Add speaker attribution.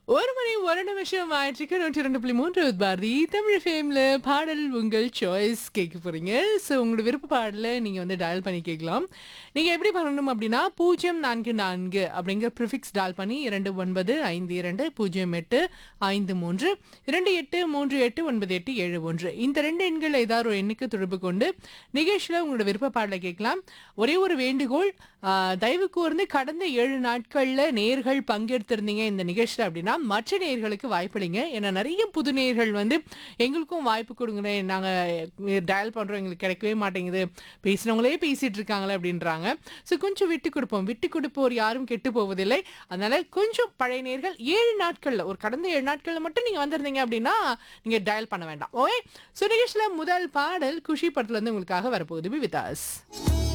Speaker 1: ஒரு மணி ஒரு நிமிஷம் ஆயிடுச்சுக்கு நூற்றி ரெண்டு புள்ளி மூன்று பாரதி தமிழ் ஃபேமில் பாடல் உங்கள் சாய்ஸ் கேட்க போறீங்க ஸோ உங்களோட விருப்ப பாடலை நீங்கள் வந்து டயல் பண்ணி கேட்கலாம் நீங்கள் எப்படி பண்ணணும் அப்படின்னா பூஜ்ஜியம் நான்கு நான்கு அப்படிங்கிற ப்ரிஃபிக்ஸ் டயல் பண்ணி இரண்டு ஒன்பது ஐந்து இரண்டு பூஜ்ஜியம் எட்டு ஐந்து மூன்று இரண்டு எட்டு மூன்று எட்டு ஒன்பது எட்டு ஏழு ஒன்று இந்த ரெண்டு எண்கள் ஏதாவது ஒரு எண்ணுக்கு தொடர்பு கொண்டு நிகழ்ச்சியில் உங்களோட விருப்ப பாடலை கேட்கலாம் ஒரே ஒரு வேண்டுகோள் ஆஹ், தயவு கூர்ந்து கடந்த ஏழு நாட்களில் நேர்கள் பங்கெடுத்திருந்தீங்க இந்த நிகழ்ச்சியில் அப்படின்னா மற்ற நேர்களுக்கு வாய்ப்பளிங்க ஏன்னா நிறைய புது நேர்கள் வந்து எங்களுக்கும் வாய்ப்பு கொடுங்க நாங்கள் டயல் பண்ணுறோம் எங்களுக்கு கிடைக்கவே மாட்டேங்குது பேசினவங்களே பேசிட்டு இருக்காங்களே அப்படின்றாங்க ஸோ கொஞ்சம் விட்டு கொடுப்போம் விட்டு கொடுப்போர் யாரும் கெட்டு போவதில்லை அதனால கொஞ்சம் பழைய நேர்கள் ஏழு நாட்களில் ஒரு கடந்த ஏழு நாட்களில் மட்டும் நீங்கள் வந்திருந்தீங்க அப்படின்னா நீங்கள் டயல் பண்ண வேண்டாம் ஓகே ஸோ நிகழ்ச்சியில் முதல் பாடல் குஷி படத்துலேருந்து உங்களுக்காக வரப்போகுது விதாஸ்